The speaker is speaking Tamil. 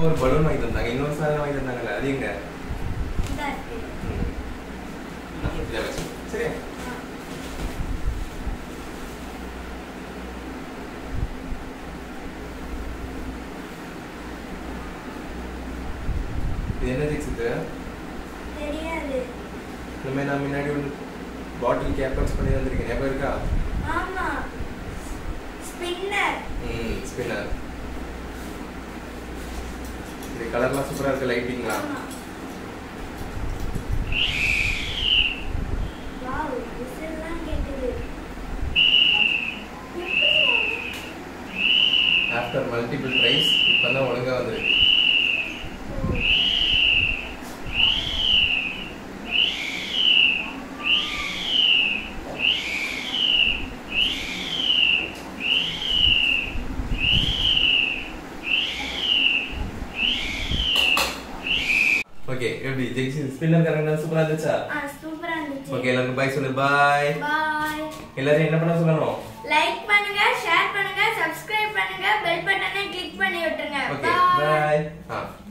ஒரு பலூன் வாங்கி தந்தாங்க இன்னொரு சாதனம் வாங்கி தந்தாங்கல்ல அது எங்க இதா இருக்கு. ம். இதை வச்சு. சரியா இது என்ன ஜிக்ஸ் இது தெரியாது இனிமே நான் முன்னாடி ஒரு பாட்டில் கேப்பர்ஸ் பண்ணி வந்திருக்கேன் ஞாபகம் இருக்கா ஆமா ஸ்பின்னர் ம் ஸ்பின்னர் இது கலர்லாம் சூப்பரா இருக்கு லைட்டிங்லாம் ஆமா வாவ் விசில்லாம் கேக்குது ஆஃப்டர் மல்டிபிள் ட்ரைஸ் இப்போ தான் ஒழுங்கா வந்திருக்கு ஓகே எப்படி ஜெக்ஸி ஸ்பின்னர் கரெக்டாக சூப்பரா இருந்துச்சா ஆ சூப்பரா இருந்துச்சு ஓகே எல்லாருக்கும் பாய் சொல்லு பாய் பாய் எல்லாரும் என்ன பண்ண சொல்லணும் லைக் பண்ணுங்க ஷேர் பண்ணுங்க சப்ஸ்கிரைப் பண்ணுங்க பெல் பட்டனை கிளிக் பண்ணி விட்டுருங்க ஓகே பாய் பாய் ஆ